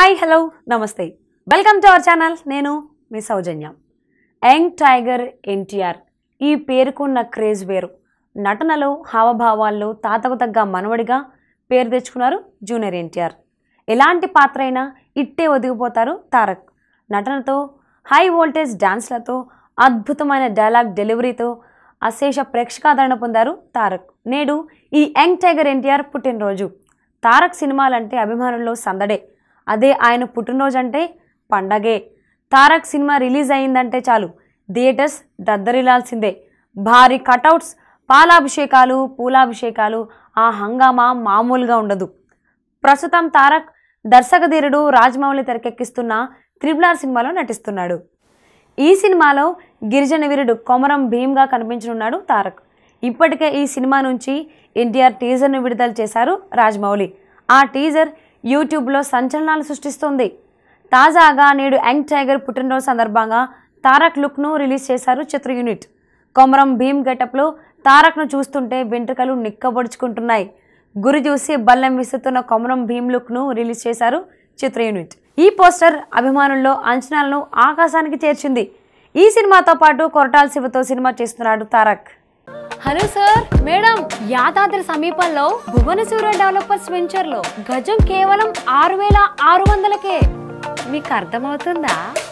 hi hello నమస్తే welcome to our channel నేను మీ సౌజన్య యంగ్ టైగర్ ఎన్టీఆర్ ఈ పేరుకున్న క్రేజ్ వేరు నటనలో హావభావాల్లో తాతకు తగ్గ మనవడిగా పేరు తెచ్చుకున్నారు జూనియర్ ఎన్టీఆర్ ఎలాంటి పాత్ర అయినా ఇట్టే ఒదిగిపోతారు తారక్ నటనతో హై వోల్టేజ్ డాన్స్లతో అద్భుతమైన డైలాగ్ డెలివరీతో అశేష ప్రేక్షకాదరణ పొందారు తారక్ నేడు ఈ యంగ్ టైగర్ ఎన్టీఆర్ పుట్టినరోజు తారక్ సినిమాలంటే అభిమానుల్లో సందడే అదే ఆయన పుట్టినరోజు అంటే పండగే తారక్ సినిమా రిలీజ్ అయిందంటే చాలు థియేటర్స్ దద్దరిల్లాల్సిందే భారీ కటౌట్స్ పాలాభిషేకాలు పూలాభిషేకాలు ఆ హంగామా మామూలుగా ఉండదు ప్రస్తుతం తారక్ దర్శకధీరుడు రాజమౌళి తెరకెక్కిస్తున్న త్రిబుల్ ఆర్ సినిమాలో నటిస్తున్నాడు ఈ సినిమాలో గిరిజన వీరుడు కొమరం భీమ్గా కనిపించనున్నాడు తారక్ ఇప్పటికే ఈ సినిమా నుంచి ఎన్టీఆర్ టీజర్ను విడుదల చేశారు రాజమౌళి ఆ టీజర్ యూట్యూబ్లో సంచలనాలు సృష్టిస్తోంది తాజాగా నేడు యంగ్ టైగర్ పుట్టినరోజు సందర్భంగా తారక్ లుక్ను రిలీజ్ చేశారు చిత్ర యూనిట్ కొమరం భీమ్ గెటప్లో తారక్ను చూస్తుంటే వెంట్రుకలు నిక్కబొడుచుకుంటున్నాయి గురి చూసి బల్లెం విసుతున్న కొమరం భీమ్ లుక్ను రిలీజ్ చేశారు చిత్ర యూనిట్ ఈ పోస్టర్ అభిమానుల్లో అంచనాలను ఆకాశానికి చేర్చింది ఈ సినిమాతో పాటు కొరటాల శివతో సినిమా చేస్తున్నాడు Tarak hello sir madam Yadadri సమీపంలో భువనసూర డెవలపర్స్ వెంచర్ లో గజం కేవలం ఆరు వేల ఆరు వందలకే మీకు అర్థమవుతుందా